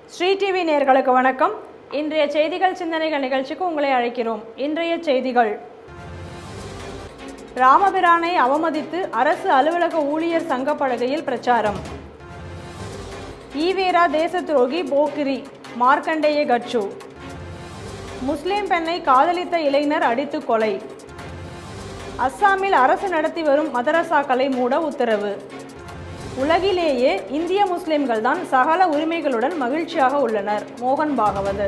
Sri TV நேயர்களுக்கு வணக்கம் இன்றைய செய்திகள் சிந்தனைகள் நிகழ்ச்சிக்கு உங்களை அழைக்கிறோம் இன்றைய செய்திகள் ராமபிரானை அவமதித்து அரசு அலுவலக ஊழியர் சங்க பலகையில் பிரச்சாரம் ஈவேரா தேச துரோகி போக்கிரி மார்க்கண்டேய கட்சு முஸ்லிம் பெண்ணை காதலித்த இளைஞர் அடித்து கொலை அஸ்ஸாமில் அரசு நடத்தி வரும் மதரசாக்களை மூட உத்தரவு உலகிலேயே இந்திய முஸ்லிம்கள் தான் சகல உரிமைகளுடன் மகிழ்ச்சியாக உள்ளனர் மோகன் பாகவத்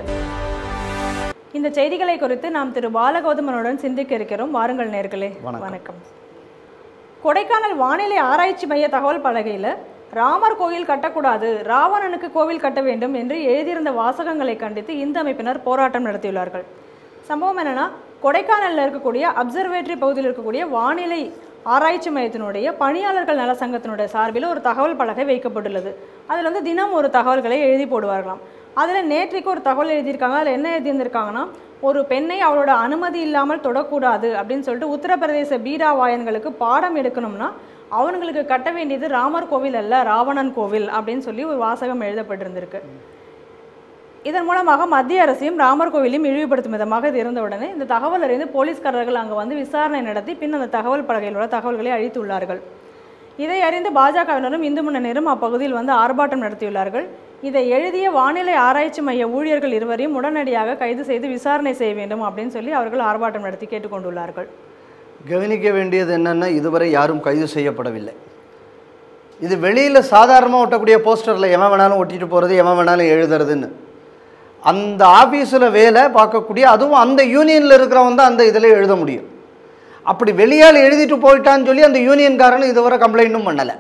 இந்த செய்திகளை குறித்து நாம் திரு பாலகௌதமனுடன் சிந்திக்க இருக்கிறோம் வாருங்கள் நேர்களே வணக்கம். வணக்கம் கொடைக்கானல் வானிலை ஆராய்ச்சி மைய தகவல் பலகையில் ராமர் கோயில் கட்டக்கூடாது ராவணனுக்கு கோவில் கட்ட வேண்டும் என்று எழுதியிருந்த வாசகங்களை கண்டித்து இந்து அமைப்பினர் போராட்டம் நடத்தியுள்ளார்கள் சம்பவம் என்னன்னா கொடைக்கானலில் இருக்கக்கூடிய அப்சர்வேட்டரி பகுதியில் இருக்கக்கூடிய வானிலை ஆராய்ச்சி மையத்தினுடைய பணியாளர்கள் நல சங்கத்தினுடைய சார்பில் ஒரு தகவல் பலகை வைக்கப்பட்டுள்ளது அதில் வந்து தினம் ஒரு தகவல்களை எழுதி போடுவார்களாம் அதில் நேற்றைக்கு ஒரு தகவல் எழுதியிருக்காங்க அதில் என்ன எழுதியிருந்திருக்காங்கன்னா ஒரு பெண்ணை அவளோட அனுமதி இல்லாமல் தொடக்கூடாது அப்படின்னு சொல்லிட்டு உத்தரப்பிரதேச பீடா வாயன்களுக்கு பாடம் எடுக்கணும்னா அவனுங்களுக்கு கட்ட வேண்டியது ராமர் கோவில் அல்ல ராவணன் கோவில் அப்படின்னு சொல்லி ஒரு வாசகம் எழுதப்பட்டிருந்திருக்கு இதன் மூலமாக மத்திய அரசையும் ராமர் கோவிலையும் இழிவுபடுத்தும் விதமாக இது இருந்தவுடனே இந்த தகவல் அறிந்து போலீஸ்காரர்கள் அங்கே வந்து விசாரணை நடத்தி பின் அந்த தகவல் பலகையில் உள்ள தகவல்களை அழித்துள்ளார்கள் இதை அறிந்து பாஜகவினரும் இந்து முன்னணியரும் அப்பகுதியில் வந்து ஆர்ப்பாட்டம் நடத்தியுள்ளார்கள் இதை எழுதிய வானிலை ஆராய்ச்சி மைய ஊழியர்கள் இருவரையும் உடனடியாக கைது செய்து விசாரணை செய்ய வேண்டும் அப்படின்னு சொல்லி அவர்கள் ஆர்ப்பாட்டம் நடத்தி கேட்டுக்கொண்டுள்ளார்கள் கவனிக்க வேண்டியது என்னென்னா இதுவரை யாரும் கைது செய்யப்படவில்லை இது வெளியில் சாதாரணமாக ஒட்டக்கூடிய போஸ்டரில் எவன் வேணாலும் ஒட்டிட்டு போகிறது எவன் வேணாலும் எழுதுறதுன்னு அந்த ஆஃபீஸில் வேலை பார்க்கக்கூடிய அதுவும் அந்த யூனியனில் இருக்கிறவன் தான் அந்த இதில் எழுத முடியும் அப்படி வெளியால் எழுதிட்டு போயிட்டான்னு சொல்லி அந்த யூனியன்காரன் இதுவரை கம்ப்ளைண்ட்டும் பண்ணலை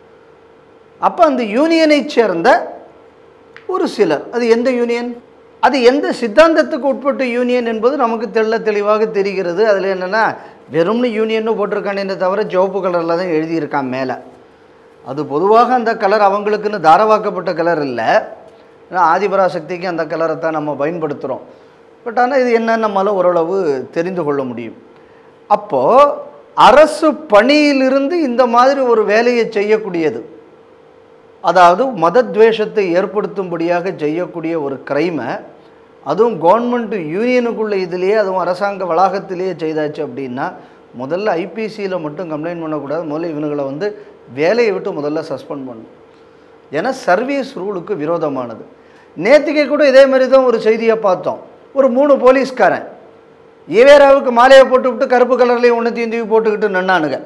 அப்போ அந்த யூனியனை சேர்ந்த ஒரு சிலர் அது எந்த யூனியன் அது எந்த சித்தாந்தத்துக்கு உட்பட்ட யூனியன் என்பது நமக்கு தெள்ள தெளிவாக தெரிகிறது அதில் என்னென்னா வெறும்னு யூனியன்னு போட்டிருக்கானே தவிர சிவப்பு கலரில் தான் எழுதியிருக்கான் மேலே அது பொதுவாக அந்த கலர் அவங்களுக்குன்னு தாரவாக்கப்பட்ட கலர் இல்லை ஏன்னா ஆதிபராசக்திக்கு அந்த கலரை தான் நம்ம பயன்படுத்துகிறோம் பட் ஆனால் இது என்ன நம்மளால் ஓரளவு தெரிந்து கொள்ள முடியும் அப்போது அரசு பணியிலிருந்து இந்த மாதிரி ஒரு வேலையை செய்யக்கூடியது அதாவது மதத்வேஷத்தை ஏற்படுத்தும்படியாக செய்யக்கூடிய ஒரு கிரைமை அதுவும் கவர்மெண்ட் யூனியனுக்குள்ள இதுலேயே அதுவும் அரசாங்க வளாகத்திலேயே செய்தாச்சு அப்படின்னா முதல்ல ஐபிசியில் மட்டும் கம்ப்ளைண்ட் பண்ணக்கூடாது முதல்ல இவனுங்களை வந்து வேலையை விட்டு முதல்ல சஸ்பெண்ட் பண்ணணும் ஏன்னா சர்வீஸ் ரூலுக்கு விரோதமானது நேற்றுக்கே கூட இதே மாதிரி தான் ஒரு செய்தியை பார்த்தோம் ஒரு மூணு போலீஸ்காரன் ஈவேராவுக்கு மாலையை போட்டுவிட்டு கருப்பு கலர்லேயும் ஒன்றத்தையும் தூக்கி போட்டுக்கிட்டு நின்னானுங்க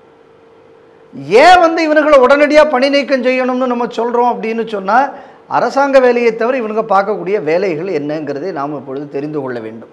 ஏன் வந்து இவனுங்களை உடனடியாக பணி நீக்கம் செய்யணும்னு நம்ம சொல்கிறோம் அப்படின்னு சொன்னால் அரசாங்க வேலையை தவிர இவனுங்க பார்க்கக்கூடிய வேலைகள் என்னங்கிறதை நாம் இப்பொழுது தெரிந்து கொள்ள வேண்டும்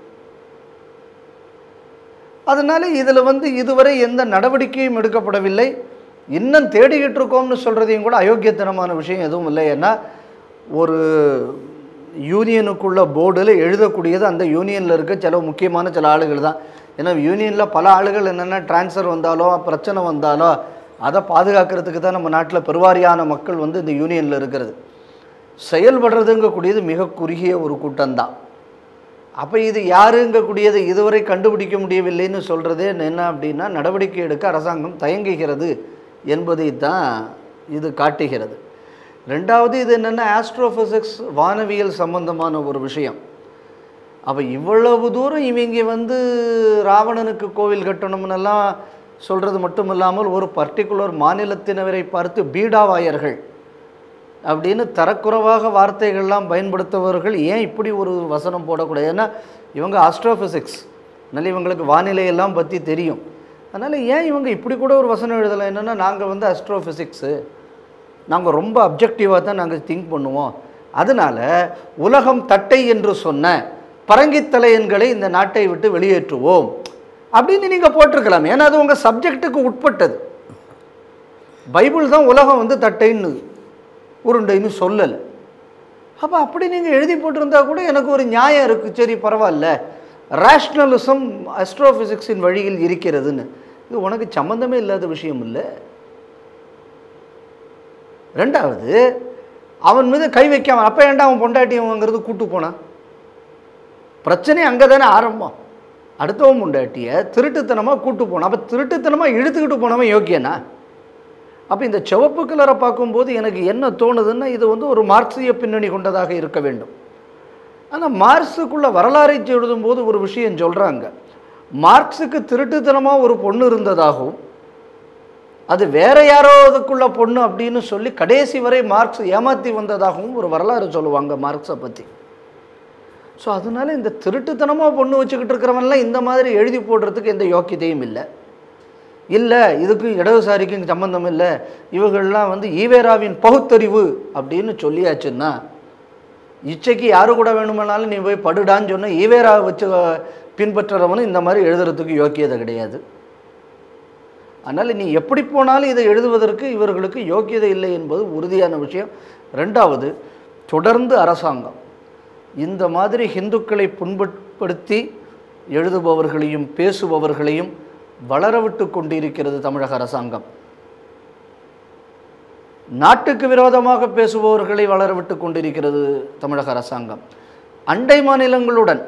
அதனால் இதில் வந்து இதுவரை எந்த நடவடிக்கையும் எடுக்கப்படவில்லை இன்னும் தேடிக்கிட்டு இருக்கோம்னு சொல்கிறதையும் கூட அயோக்கியத்தனமான விஷயம் எதுவும் இல்லை ஏன்னா ஒரு யூனியனுக்குள்ள போர்டில் எழுதக்கூடியது அந்த யூனியனில் இருக்க சில முக்கியமான சில ஆளுகள் தான் ஏன்னா யூனியனில் பல ஆளுகள் என்னென்னா ட்ரான்ஸ்ஃபர் வந்தாலோ பிரச்சனை வந்தாலோ அதை பாதுகாக்கிறதுக்கு தான் நம்ம நாட்டில் பெருவாரியான மக்கள் வந்து இந்த யூனியனில் இருக்கிறது செயல்படுறதுங்கக்கூடியது மிக குறுகிய ஒரு கூட்டம்தான் அப்போ இது யாருங்கக்கூடியது இதுவரை கண்டுபிடிக்க முடியவில்லைன்னு சொல்கிறதே என்ன அப்படின்னா நடவடிக்கை எடுக்க அரசாங்கம் தயங்குகிறது என்பதை தான் இது காட்டுகிறது ரெண்டாவது இது என்னென்னா ஆஸ்ட்ரோஃபிசிக்ஸ் வானவியல் சம்பந்தமான ஒரு விஷயம் அப்போ இவ்வளவு தூரம் இவங்க வந்து ராவணனுக்கு கோவில் கட்டணும்னெல்லாம் சொல்கிறது மட்டும் இல்லாமல் ஒரு பர்டிகுலர் மாநிலத்தினரை பார்த்து பீடாவாயர்கள் அப்படின்னு தரக்குறைவாக வார்த்தைகள்லாம் பயன்படுத்துபவர்கள் ஏன் இப்படி ஒரு வசனம் போடக்கூடாது ஏன்னா இவங்க ஆஸ்ட்ரோஃபிசிக்ஸ் அதனால் இவங்களுக்கு வானிலையெல்லாம் பற்றி தெரியும் அதனால் ஏன் இவங்க இப்படி கூட ஒரு வசனம் எழுதலை என்னென்னா நாங்கள் வந்து அஸ்ட்ரோஃபிசிக்ஸு நாங்கள் ரொம்ப அப்ஜெக்டிவாக தான் நாங்கள் திங்க் பண்ணுவோம் அதனால் உலகம் தட்டை என்று சொன்ன பரங்கித்தலையன்களை இந்த நாட்டை விட்டு வெளியேற்றுவோம் அப்படின்னு நீங்கள் போட்டிருக்கலாம் ஏன்னா அது உங்கள் சப்ஜெக்ட்டுக்கு உட்பட்டது பைபிள் தான் உலகம் வந்து தட்டைன்னு உருண்டைன்னு சொல்லலை அப்போ அப்படி நீங்கள் எழுதி போட்டிருந்தா கூட எனக்கு ஒரு நியாயம் இருக்குது சரி பரவாயில்ல ரேஷ்னலிசம் அஸ்ட்ரோஃபிசிக்ஸின் வழியில் இருக்கிறதுன்னு இது உனக்கு சம்மந்தமே இல்லாத விஷயம் இல்லை ரெண்டாவது அவன் மீது கை வைக்காம அப்போ ஏன்டா அவன் பொண்டாட்டியவங்கிறது கூட்டு போனான் பிரச்சனை அங்கே தானே ஆரம்பம் அடுத்தவன் பொண்டாட்டியை திருட்டுத்தனமாக கூட்டு போனான் அப்போ திருட்டுத்தனமாக இழுத்துக்கிட்டு போனவன் யோக்கியனா அப்போ இந்த சிவப்பு கலரை பார்க்கும்போது எனக்கு என்ன தோணுதுன்னா இது வந்து ஒரு மார்க்சிய பின்னணி கொண்டதாக இருக்க வேண்டும் ஆனால் மார்க்ஸுக்குள்ள வரலாறை எழுதும்போது ஒரு விஷயம் சொல்கிறாங்க மார்க்ஸுக்கு திருட்டுத்தனமாக ஒரு பொண்ணு இருந்ததாகவும் அது வேற யாரோ அதுக்குள்ள பொண்ணு அப்படின்னு சொல்லி கடைசி வரை மார்க்ஸ் ஏமாற்றி வந்ததாகவும் ஒரு வரலாறு சொல்லுவாங்க மார்க்ஸை பற்றி ஸோ அதனால இந்த திருட்டுத்தனமாக பொண்ணு வச்சுக்கிட்டு இருக்கிறவன்லாம் இந்த மாதிரி எழுதி போடுறதுக்கு எந்த யோக்கியதையும் இல்லை இல்லை இதுக்கு இடதுசாரிக்கும் சம்பந்தம் இல்லை இவர்கள்லாம் வந்து ஈவேராவின் பகுத்தறிவு அப்படின்னு சொல்லியாச்சுன்னா இச்சைக்கு யாரு கூட வேணுமானாலும் நீ போய் படுடான்னு சொன்ன ஈவேராவை வச்சு பின்பற்றுறவனும் இந்த மாதிரி எழுதுறதுக்கு யோக்கியதை கிடையாது அதனால் நீ எப்படி போனாலும் இதை எழுதுவதற்கு இவர்களுக்கு யோக்கியதை இல்லை என்பது உறுதியான விஷயம் ரெண்டாவது தொடர்ந்து அரசாங்கம் இந்த மாதிரி ஹிந்துக்களை புண்படுத்தி எழுதுபவர்களையும் பேசுபவர்களையும் வளரவிட்டு கொண்டிருக்கிறது தமிழக அரசாங்கம் நாட்டுக்கு விரோதமாக பேசுபவர்களை வளரவிட்டு கொண்டிருக்கிறது தமிழக அரசாங்கம் அண்டை மாநிலங்களுடன்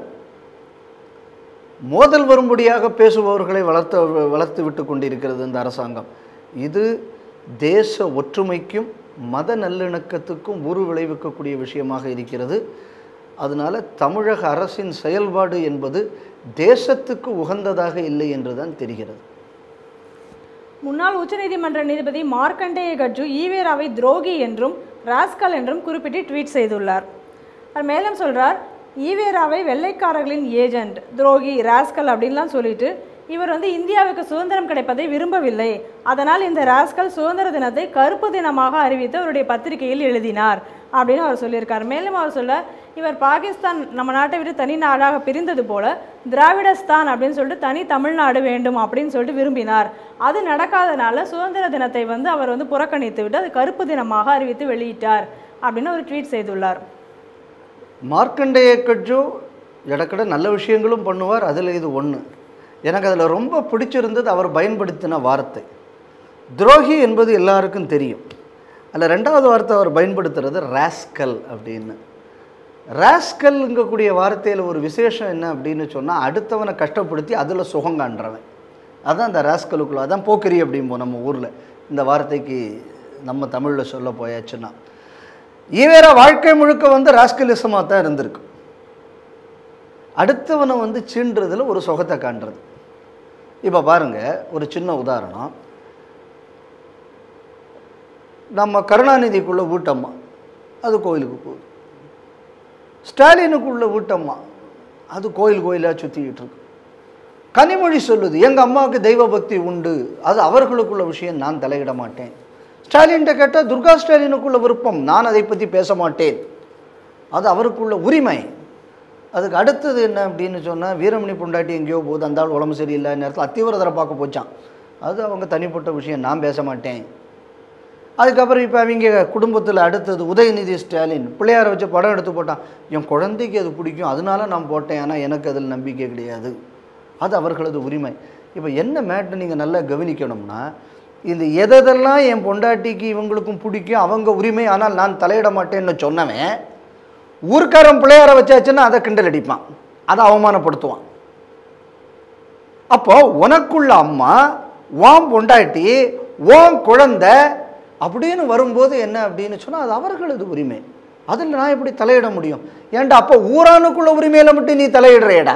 மோதல் வரும்படியாக பேசுபவர்களை வளர்த்து வளர்த்து விட்டு கொண்டிருக்கிறது இந்த அரசாங்கம் இது தேச ஒற்றுமைக்கும் மத நல்லிணக்கத்துக்கும் உரு விளைவிக்கக்கூடிய விஷயமாக இருக்கிறது அதனால் தமிழக அரசின் செயல்பாடு என்பது தேசத்துக்கு உகந்ததாக இல்லை என்றுதான் தெரிகிறது முன்னாள் உச்சநீதிமன்ற நீதிபதி மார்க்கண்டேய கட்ஜு ஈவேராவை துரோகி என்றும் ராஸ்கல் என்றும் குறிப்பிட்டு ட்வீட் செய்துள்ளார் அவர் மேலும் சொல்றார் ஈவேராவை வெள்ளைக்காரர்களின் ஏஜென்ட் துரோகி ராஸ்கல் அப்படின்லாம் சொல்லிட்டு இவர் வந்து இந்தியாவுக்கு சுதந்திரம் கிடைப்பதை விரும்பவில்லை அதனால் இந்த ராஸ்கல் சுதந்திர தினத்தை கருப்பு தினமாக அறிவித்து அவருடைய பத்திரிகையில் எழுதினார் அப்படின்னு அவர் சொல்லியிருக்கார் மேலும் அவர் சொல்ல இவர் பாகிஸ்தான் நம்ம நாட்டை விட்டு தனி நாடாக பிரிந்தது போல திராவிடஸ்தான் அப்படின்னு சொல்லிட்டு தனி தமிழ்நாடு வேண்டும் அப்படின்னு சொல்லிட்டு விரும்பினார் அது நடக்காதனால சுதந்திர தினத்தை வந்து அவர் வந்து புறக்கணித்து விட்டு அது கருப்பு தினமாக அறிவித்து வெளியிட்டார் அப்படின்னு ஒரு ட்வீட் செய்துள்ளார் மார்க்கண்டேய கட்ஜு இடக்கட நல்ல விஷயங்களும் பண்ணுவார் அதில் இது ஒன்று எனக்கு அதில் ரொம்ப பிடிச்சிருந்தது அவர் பயன்படுத்தின வார்த்தை துரோகி என்பது எல்லாருக்கும் தெரியும் அதில் ரெண்டாவது வார்த்தை அவர் பயன்படுத்துறது ராஸ்கல் அப்படின்னு ராஸ்கல்ங்கக்கூடிய வார்த்தையில் ஒரு விசேஷம் என்ன அப்படின்னு சொன்னால் அடுத்தவனை கஷ்டப்படுத்தி அதில் சுகம் காண்றவன் அதான் அந்த ராஸ்கலுக்குள்ள அதான் போக்கிரி அப்படிம்போம் நம்ம ஊரில் இந்த வார்த்தைக்கு நம்ம தமிழில் சொல்ல போயாச்சுன்னா ஈவேரா வாழ்க்கை முழுக்க வந்து ராஸ்கலிசமாக தான் இருந்திருக்கு அடுத்தவனை வந்து சீன்றதில் ஒரு சுகத்தை காண்றது இப்போ பாருங்க ஒரு சின்ன உதாரணம் நம்ம கருணாநிதிக்குள்ள வீட்டம்மா அது கோயிலுக்கு போகுது ஸ்டாலினுக்குள்ள வீட்டம்மா அது கோயில் கோயிலாக சுற்றிக்கிட்டு இருக்கு கனிமொழி சொல்லுது எங்கள் அம்மாவுக்கு தெய்வ பக்தி உண்டு அது அவர்களுக்குள்ள விஷயம் நான் தலையிட மாட்டேன் ஸ்டாலின்கிட்ட கேட்டால் துர்கா ஸ்டாலினுக்குள்ள விருப்பம் நான் அதை பற்றி பேச மாட்டேன் அது அவருக்குள்ள உரிமை அதுக்கு அடுத்தது என்ன அப்படின்னு சொன்னால் வீரமணி பொண்டாட்டி எங்கேயோ போகுது அந்த ஆள் உடம்பு சரியில்லை நேரத்தில் அத்திவரதரை பார்க்க போச்சான் அது அவங்க தனிப்பட்ட விஷயம் நான் பேச மாட்டேன் அதுக்கப்புறம் இப்போ அவங்க குடும்பத்தில் அடுத்தது உதயநிதி ஸ்டாலின் பிள்ளையாரை வச்சு படம் எடுத்து போட்டான் என் குழந்தைக்கு அது பிடிக்கும் அதனால நான் போட்டேன் ஆனால் எனக்கு அதில் நம்பிக்கை கிடையாது அது அவர்களது உரிமை இப்போ என்ன மேட்டை நீங்கள் நல்லா கவனிக்கணும்னா இந்த எதெல்லாம் என் பொண்டாட்டிக்கு இவங்களுக்கும் பிடிக்கும் அவங்க உரிமை ஆனால் நான் தலையிட மாட்டேன்னு சொன்னவன் ஊர்க்காரன் பிள்ளையாரை வச்சாச்சுன்னா அதை கிண்டல் அடிப்பான் அதை அவமானப்படுத்துவான் அப்போ உனக்குள்ள அம்மா உன் பொண்டாட்டி உன் குழந்தை அப்படின்னு வரும்போது என்ன அப்படின்னு சொன்னால் அது அவர்களது உரிமை அதில் நான் எப்படி தலையிட முடியும் ஏன்டா அப்போ ஊரானுக்குள்ள உரிமையில மட்டும் நீ தலையிடுறேடா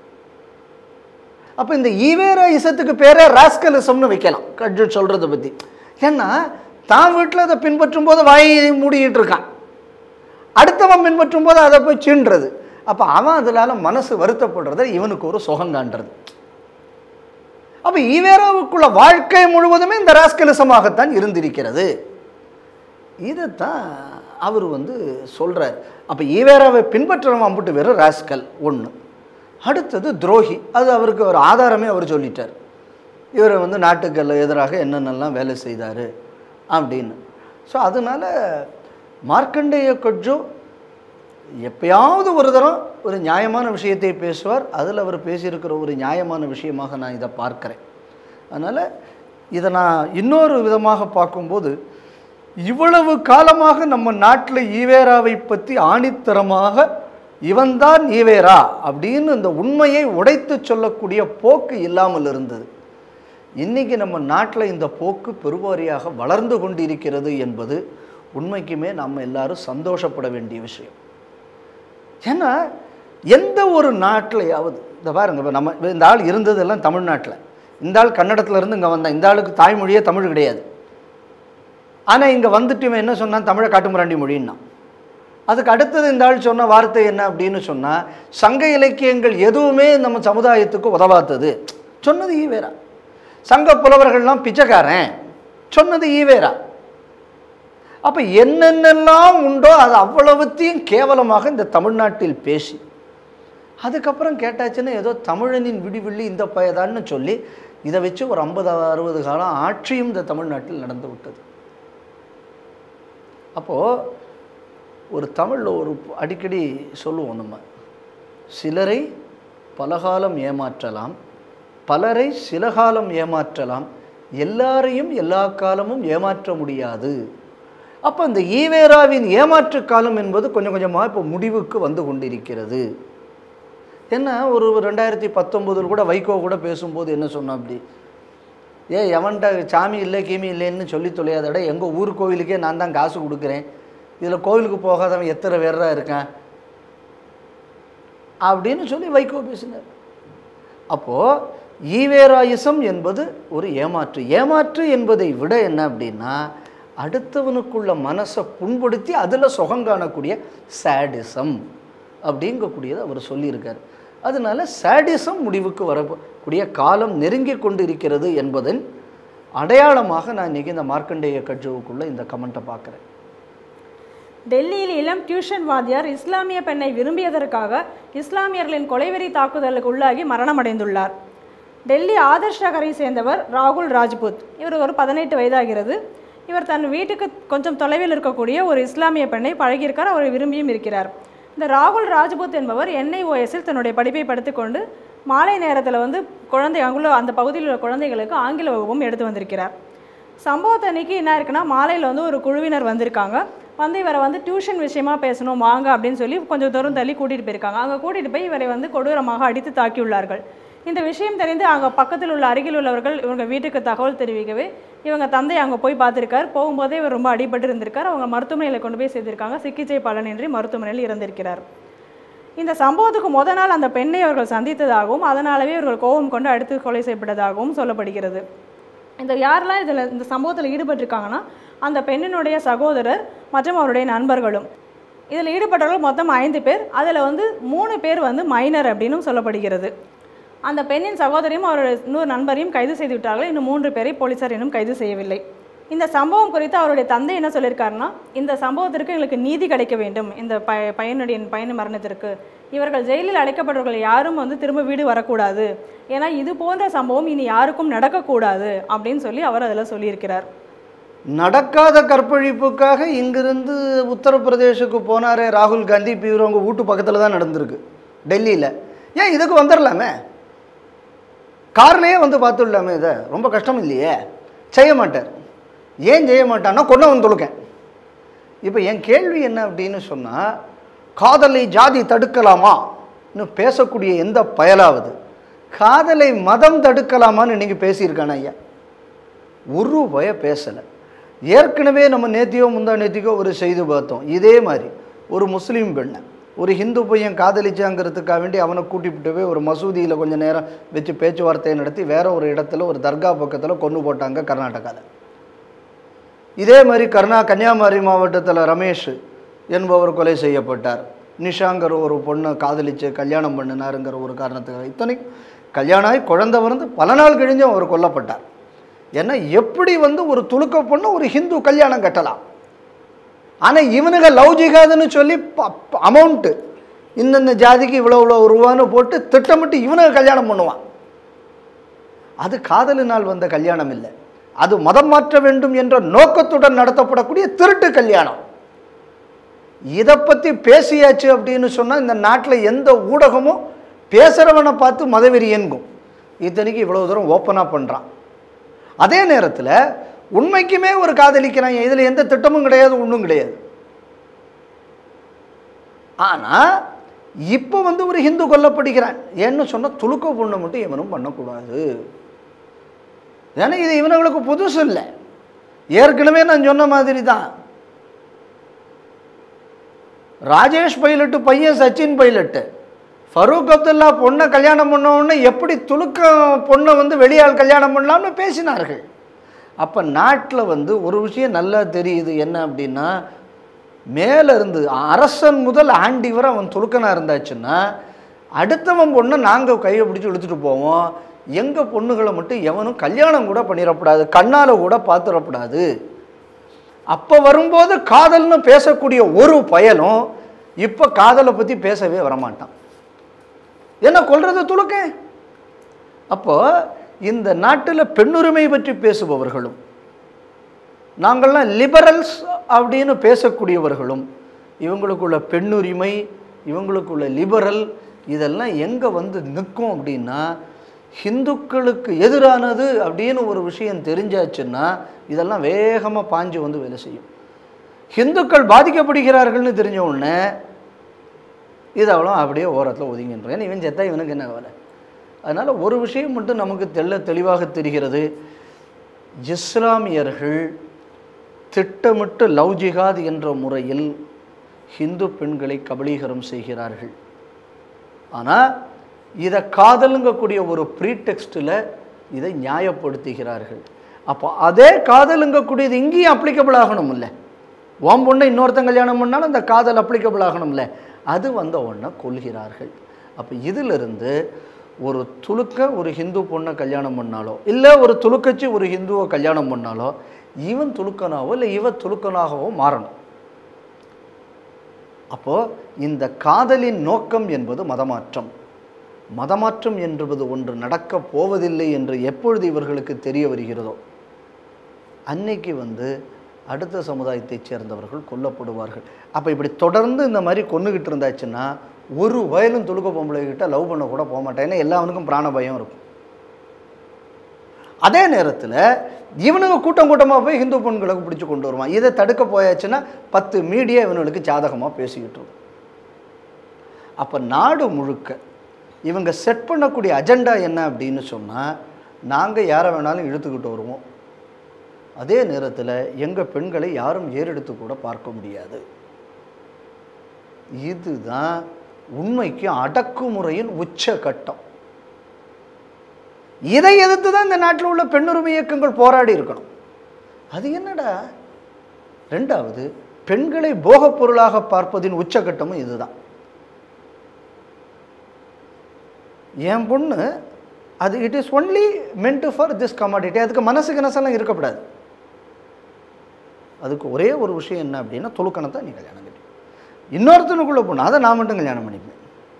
அப்போ இந்த ஈவேரா இசத்துக்கு பேரே ராஸ்கலிசம்னு வைக்கலாம் கட்ஜு சொல்கிறத பற்றி ஏன்னா தான் வீட்டில் அதை பின்பற்றும் போது வாயை மூடிக்கிட்டு இருக்கான் அடுத்தவன் பின்பற்றும் போது அதை போய் சீன்றது அப்போ அவன் அதனால மனசு வருத்தப்படுறத இவனுக்கு ஒரு சுகம் காண்றது அப்போ ஈவேராவுக்குள்ள வாழ்க்கை முழுவதுமே இந்த ராஸ்கலிசமாகத்தான் இருந்திருக்கிறது இதைத்தான் அவர் வந்து சொல்கிறார் அப்போ ஈவேராவை பின்பற்றுறவன் அம்பிட்டு வெறும் ராஸ்கல் ஒன்று அடுத்தது துரோகி அது அவருக்கு ஒரு ஆதாரமே அவர் சொல்லிட்டார் இவரை வந்து நாட்டுக்கு எதிராக என்னென்னலாம் வேலை செய்தார் அப்படின்னு ஸோ அதனால் மார்க்கண்டேய கொஜ்ஜு எப்பயாவது ஒரு தரம் ஒரு நியாயமான விஷயத்தை பேசுவார் அதில் அவர் பேசியிருக்கிற ஒரு நியாயமான விஷயமாக நான் இதை பார்க்கிறேன் அதனால் இதை நான் இன்னொரு விதமாக பார்க்கும்போது இவ்வளவு காலமாக நம்ம நாட்டில் ஈவேராவை பற்றி ஆணித்தரமாக இவன்தான் ஈவேரா அப்படின்னு இந்த உண்மையை உடைத்து சொல்லக்கூடிய போக்கு இல்லாமல் இருந்தது இன்னைக்கு நம்ம நாட்டில் இந்த போக்கு பெருவாரியாக வளர்ந்து கொண்டிருக்கிறது என்பது உண்மைக்குமே நம்ம எல்லாரும் சந்தோஷப்பட வேண்டிய விஷயம் ஏன்னா எந்த ஒரு நாட்டிலையாவது இந்த பாருங்க இப்போ நம்ம இந்த ஆள் இருந்ததெல்லாம் தமிழ்நாட்டில் இந்த ஆள் கன்னடத்துல இருந்து இங்கே வந்தான் இந்த ஆளுக்கு தாய்மொழியே தமிழ் கிடையாது ஆனால் இங்கே வந்துட்டு இவன் என்ன சொன்னான் தமிழை காட்டுமிராண்டி மொழின்னா அதுக்கு அடுத்தது இந்த ஆள் சொன்ன வார்த்தை என்ன அப்படின்னு சொன்னால் சங்க இலக்கியங்கள் எதுவுமே நம்ம சமுதாயத்துக்கு உதவாத்தது சொன்னது ஈவேரா சங்க புலவர்கள்லாம் பிச்சைக்காரன் சொன்னது ஈவேரா அப்போ என்னென்னலாம் உண்டோ அது அவ்வளவுத்தையும் கேவலமாக இந்த தமிழ்நாட்டில் பேசி அதுக்கப்புறம் கேட்டாச்சுன்னா ஏதோ தமிழனின் விடிவெள்ளி இந்த பயதான்னு சொல்லி இதை வச்சு ஒரு ஐம்பது அறுபது காலம் ஆட்சியும் இந்த தமிழ்நாட்டில் நடந்து விட்டது அப்போது ஒரு தமிழில் ஒரு அடிக்கடி சொல்லுவோம் நம்ம சிலரை பலகாலம் ஏமாற்றலாம் பலரை சில காலம் ஏமாற்றலாம் எல்லாரையும் எல்லா காலமும் ஏமாற்ற முடியாது அப்போ இந்த ஈவேராவின் ஏமாற்று காலம் என்பது கொஞ்சம் கொஞ்சமாக இப்போ முடிவுக்கு வந்து கொண்டிருக்கிறது என்ன ஒரு ரெண்டாயிரத்தி பத்தொம்போதில் கூட வைகோ கூட பேசும்போது என்ன சொன்னா அப்படி ஏ எவன்கிட்ட சாமி இல்லை கீமி இல்லைன்னு சொல்லி தொலையாதட எங்கள் ஊர் கோவிலுக்கே நான் தான் காசு கொடுக்குறேன் இதில் கோவிலுக்கு போகாதவன் எத்தனை பேரா இருக்கான் அப்படின்னு சொல்லி வைகோ பேசினார் அப்போது ஈவேராயிசம் என்பது ஒரு ஏமாற்று ஏமாற்று என்பதை விட என்ன அப்படின்னா அடுத்தவனுக்குள்ள மனசை புண்படுத்தி அதில் சுகம் காணக்கூடிய சேடிசம் அப்படிங்கக்கூடியதை அவர் சொல்லியிருக்கார் அதனால சேடிசம் முடிவுக்கு வரக்கூடிய காலம் நெருங்கி கொண்டு இருக்கிறது என்பதன் அடையாளமாக நான் இன்றைக்கி இந்த மார்க்கண்டேய கட்ஜுவுக்குள்ளே இந்த கமெண்ட்டை பார்க்குறேன் டெல்லியில் இளம் டியூஷன் வாத்தியார் இஸ்லாமிய பெண்ணை விரும்பியதற்காக இஸ்லாமியர்களின் கொலைவெறி தாக்குதலுக்கு உள்ளாகி மரணமடைந்துள்ளார் டெல்லி ஆதர்ஷ் நகரை சேர்ந்தவர் ராகுல் ராஜ்புத் இவர் ஒரு பதினெட்டு வயதாகிறது இவர் தன் வீட்டுக்கு கொஞ்சம் தொலைவில் இருக்கக்கூடிய ஒரு இஸ்லாமிய பெண்ணை பழகியிருக்கார் அவரை விரும்பியும் இருக்கிறார் இந்த ராகுல் ராஜ்புத் என்பவர் என்ஐஓஎஸில் தன்னுடைய படிப்பை படித்துக்கொண்டு மாலை நேரத்தில் வந்து குழந்தை அங்குள்ள அந்த பகுதியில் உள்ள குழந்தைகளுக்கு ஆங்கில வகுப்பும் எடுத்து வந்திருக்கிறார் சம்பவத்தை அன்னைக்கு என்ன இருக்குன்னா மாலையில் வந்து ஒரு குழுவினர் வந்திருக்காங்க வந்து இவரை வந்து டியூஷன் விஷயமா பேசணும் வாங்க அப்படின்னு சொல்லி கொஞ்சம் தூரம் தள்ளி கூட்டிகிட்டு போயிருக்காங்க அங்கே கூட்டிகிட்டு போய் இவரை வந்து கொடூரமாக அடித்து தாக்கியுள்ளார்கள் இந்த விஷயம் தெரிந்து அங்கே பக்கத்தில் உள்ள அருகில் உள்ளவர்கள் இவங்க வீட்டுக்கு தகவல் தெரிவிக்கவே இவங்க தந்தை அங்கே போய் பார்த்துருக்கார் போகும்போதே இவர் ரொம்ப அடிபட்டு இருந்திருக்கார் அவங்க மருத்துவமனையில் கொண்டு போய் சேர்த்திருக்காங்க சிகிச்சை பலனின்றி மருத்துவமனையில் இறந்திருக்கிறார் இந்த சம்பவத்துக்கு முத நாள் அந்த பெண்ணை அவர்கள் சந்தித்ததாகவும் அதனாலவே இவர்கள் கோபம் கொண்டு அடுத்து கொலை செய்யப்பட்டதாகவும் சொல்லப்படுகிறது இந்த யாரெல்லாம் இதில் இந்த சம்பவத்தில் ஈடுபட்டிருக்காங்கன்னா அந்த பெண்ணினுடைய சகோதரர் மற்றும் அவருடைய நண்பர்களும் இதில் ஈடுபட்டவர்கள் மொத்தம் ஐந்து பேர் அதில் வந்து மூணு பேர் வந்து மைனர் அப்படின்னும் சொல்லப்படுகிறது அந்த பெண்ணின் சகோதரியும் அவருடைய இன்னொரு நண்பரையும் கைது செய்து விட்டார்கள் இன்னும் மூன்று பேரை போலீசார் இன்னும் கைது செய்யவில்லை இந்த சம்பவம் குறித்து அவருடைய தந்தை என்ன சொல்லியிருக்காருன்னா இந்த சம்பவத்திற்கு எங்களுக்கு நீதி கிடைக்க வேண்டும் இந்த ப பையனுடைய பையன் மரணத்திற்கு இவர்கள் ஜெயிலில் அடைக்கப்பட்டவர்கள் யாரும் வந்து திரும்ப வீடு வரக்கூடாது ஏன்னா இது போன்ற சம்பவம் இனி யாருக்கும் நடக்கக்கூடாது அப்படின்னு சொல்லி அவர் அதில் சொல்லியிருக்கிறார் நடக்காத கற்பழிப்புக்காக இங்கிருந்து உத்தரப்பிரதேசுக்கு போனாரே ராகுல் காந்தி இப்போ இவர் அவங்க வீட்டு பக்கத்தில் தான் நடந்திருக்கு டெல்லியில் ஏன் இதுக்கு வந்துடலாமே கார்லேயே வந்து பார்த்துடலாமே இதை ரொம்ப கஷ்டம் இல்லையே செய்ய மாட்டார் ஏன் செய்ய மாட்டான்னா கொண்டு வந்து தொழுக்கேன் இப்போ என் கேள்வி என்ன அப்படின்னு சொன்னால் காதலை ஜாதி தடுக்கலாமா இன்னும் பேசக்கூடிய எந்த பயலாவது காதலை மதம் தடுக்கலாமான்னு நீங்கள் பேசியிருக்கான ஐயா ஒரு பய பேசலை ஏற்கனவே நம்ம நேத்தியோ முந்தா நேத்திக்கோ ஒரு செய்தி பார்த்தோம் இதே மாதிரி ஒரு முஸ்லீம் பெண்ணை ஒரு ஹிந்து பையன் காதலிச்சாங்கிறதுக்காக வேண்டி அவனை கூட்டிவிட்டு போய் ஒரு மசூதியில் கொஞ்சம் நேரம் வச்சு பேச்சுவார்த்தையை நடத்தி வேற ஒரு இடத்துல ஒரு தர்கா பக்கத்தில் கொண்டு போட்டாங்க கர்நாடகாவில் இதே மாதிரி கர்நா கன்னியாகுமரி மாவட்டத்தில் ரமேஷ் என்பவர் கொலை செய்யப்பட்டார் நிஷாங்கிற ஒரு பொண்ணை காதலிச்சு கல்யாணம் பண்ணினாருங்கிற ஒரு காரணத்துக்காக இத்தனைக்கு கல்யாணம் ஆகி குழந்தை பிறந்து பல நாள் கழிஞ்சும் அவர் கொல்லப்பட்டார் ஏன்னா எப்படி வந்து ஒரு துளுக்க பொண்ணு ஒரு ஹிந்து கல்யாணம் கட்டலாம் ஆனால் இவனுங்க லவ் ஜிகாதுன்னு சொல்லி அமௌண்ட்டு இந்தந்த ஜாதிக்கு இவ்வளோ இவ்வளோ ரூபான்னு போட்டு திட்டமிட்டு இவனுங்க கல்யாணம் பண்ணுவான் அது காதலினால் வந்த கல்யாணம் இல்லை அது மதம் மாற்ற வேண்டும் என்ற நோக்கத்துடன் நடத்தப்படக்கூடிய திருட்டு கல்யாணம் இதை பற்றி பேசியாச்சு அப்படின்னு சொன்னால் இந்த நாட்டில் எந்த ஊடகமும் பேசுகிறவனை பார்த்து மதவெறியன்கும் இத்தனைக்கு இவ்வளோ தூரம் ஓப்பனாக பண்ணுறான் அதே நேரத்தில் உண்மைக்குமே ஒரு காதலிக்கிறான் இதில் எந்த திட்டமும் கிடையாது ஒன்றும் கிடையாது ஆனால் இப்போ வந்து ஒரு ஹிந்து கொல்லப்படுகிறான் ஏன்னு சொன்னால் துளுக்க பொண்ணை மட்டும் எவனும் பண்ணக்கூடாது ஏன்னா இது இவனுங்களுக்கு புதுசு இல்லை ஏற்கனவே நான் சொன்ன மாதிரி தான் ராஜேஷ் பைலட்டு பையன் சச்சின் பைலட்டு ஃபரூக் அப்துல்லா பொண்ணை கல்யாணம் பண்ண உடனே எப்படி துலுக்க பொண்ணை வந்து வெளியால் கல்யாணம் பண்ணலாம்னு பேசினார்கள் அப்போ நாட்டில் வந்து ஒரு விஷயம் நல்லா தெரியுது என்ன அப்படின்னா மேலே இருந்து அரசன் முதல் ஆண்டி வரை அவன் துலுக்கனாக இருந்தாச்சுன்னா அடுத்தவன் பொண்ணை நாங்கள் கையை பிடிச்சி இழுத்துட்டு போவோம் எங்கள் பொண்ணுகளை மட்டும் எவனும் கல்யாணம் கூட பண்ணிடக்கூடாது கண்ணால் கூட பார்த்துடக்கூடாது அப்போ வரும்போது காதல்னு பேசக்கூடிய ஒரு பயலும் இப்போ காதலை பற்றி பேசவே வரமாட்டான் என்ன கொல்றது துளுக்க அப்போ இந்த நாட்டில் பெண்ணுரிமை பற்றி பேசுபவர்களும் நாங்கள்லாம் லிபரல்ஸ் அப்படின்னு பேசக்கூடியவர்களும் இவங்களுக்குள்ள பெண்ணுரிமை இவங்களுக்குள்ள லிபரல் இதெல்லாம் எங்கே வந்து நிற்கும் அப்படின்னா ஹிந்துக்களுக்கு எதிரானது அப்படின்னு ஒரு விஷயம் தெரிஞ்சாச்சுன்னா இதெல்லாம் வேகமாக பாஞ்சு வந்து வேலை செய்யும் ஹிந்துக்கள் பாதிக்கப்படுகிறார்கள்னு தெரிஞ்ச உடனே இது அவ்வளோ அப்படியே ஓரத்தில் ஒதுங்கின்றோம் ஏன்னா இவன் செத்தா இவனுக்கு என்ன வேலை அதனால் ஒரு விஷயம் மட்டும் நமக்கு தெள்ள தெளிவாக தெரிகிறது இஸ்லாமியர்கள் திட்டமிட்டு லவ் ஜிகாத் என்ற முறையில் ஹிந்து பெண்களை கபலீகரம் செய்கிறார்கள் ஆனால் இதை காதலுங்கக்கூடிய ஒரு ப்ரீடெக்ஸ்டில் இதை நியாயப்படுத்துகிறார்கள் அப்போ அதே காதலுங்கக்கூடியது இங்கேயும் அப்ளிகபிள் ஆகணும்ல ஓம் பொண்ணை இன்னொருத்தன் கல்யாணம் பண்ணாலும் அந்த காதல் அப்ளிகபிள் ஆகணும்ல அது வந்த உடனே கொள்கிறார்கள் அப்போ இதிலிருந்து ஒரு துலுக்க ஒரு ஹிந்து பொண்ணை கல்யாணம் பண்ணாலோ இல்லை ஒரு துலுக்கச்சி ஒரு ஹிந்துவை கல்யாணம் பண்ணாலோ இவன் துலுக்கனாவோ இல்லை இவ துலுக்கனாகவோ மாறணும் அப்போது இந்த காதலின் நோக்கம் என்பது மதமாற்றம் மதமாற்றம் என்பது ஒன்று நடக்கப் போவதில்லை என்று எப்பொழுது இவர்களுக்கு தெரிய வருகிறதோ அன்னைக்கு வந்து அடுத்த சமுதாயத்தைச் சேர்ந்தவர்கள் கொல்லப்படுவார்கள் அப்போ இப்படி தொடர்ந்து இந்த மாதிரி கொன்னுக்கிட்டு இருந்தாச்சுன்னா ஒரு வயலும் துளுக்க பொம்பளைகிட்ட லவ் பண்ண கூட போக மாட்டேன் ஏன்னா எல்லாவனுக்கும் பிராண பயம் இருக்கும் அதே நேரத்தில் இவனுங்க கூட்டம் கூட்டமாக போய் ஹிந்து பெண்களுக்கு பிடிச்சி கொண்டு வருவான் இதை தடுக்க போயாச்சுன்னா பத்து மீடியா இவனுங்களுக்கு ஜாதகமாக பேசிக்கிட்டு இருக்கும் அப்போ நாடு முழுக்க இவங்க செட் பண்ணக்கூடிய அஜெண்டா என்ன அப்படின்னு சொன்னால் நாங்கள் யாரை வேணாலும் இழுத்துக்கிட்டு வருவோம் அதே நேரத்தில் எங்கள் பெண்களை யாரும் ஏறெடுத்து கூட பார்க்க முடியாது இதுதான் உண்மைக்கு அடக்குமுறையின் உச்ச கட்டம் இதை எதிர்த்து தான் இந்த நாட்டில் உள்ள பெண்ணுரிமை இயக்கங்கள் போராடி இருக்கணும் அது என்னடா ரெண்டாவது பெண்களை போகப் பொருளாக பார்ப்பதின் உச்சகட்டமும் இதுதான் என் பொண்ணு அது it is only meant for this commodity அதுக்கு மனசு கனசெல்லாம் இருக்கக்கூடாது அதுக்கு ஒரே ஒரு விஷயம் என்ன அப்படின்னா தொழுக்கணத்தை நீ கல்யாணம் கட்டி இன்னொருத்தனுக்குள்ளே பொண்ணு அதை நான் மட்டும் கல்யாணம் பண்ணிப்பேன்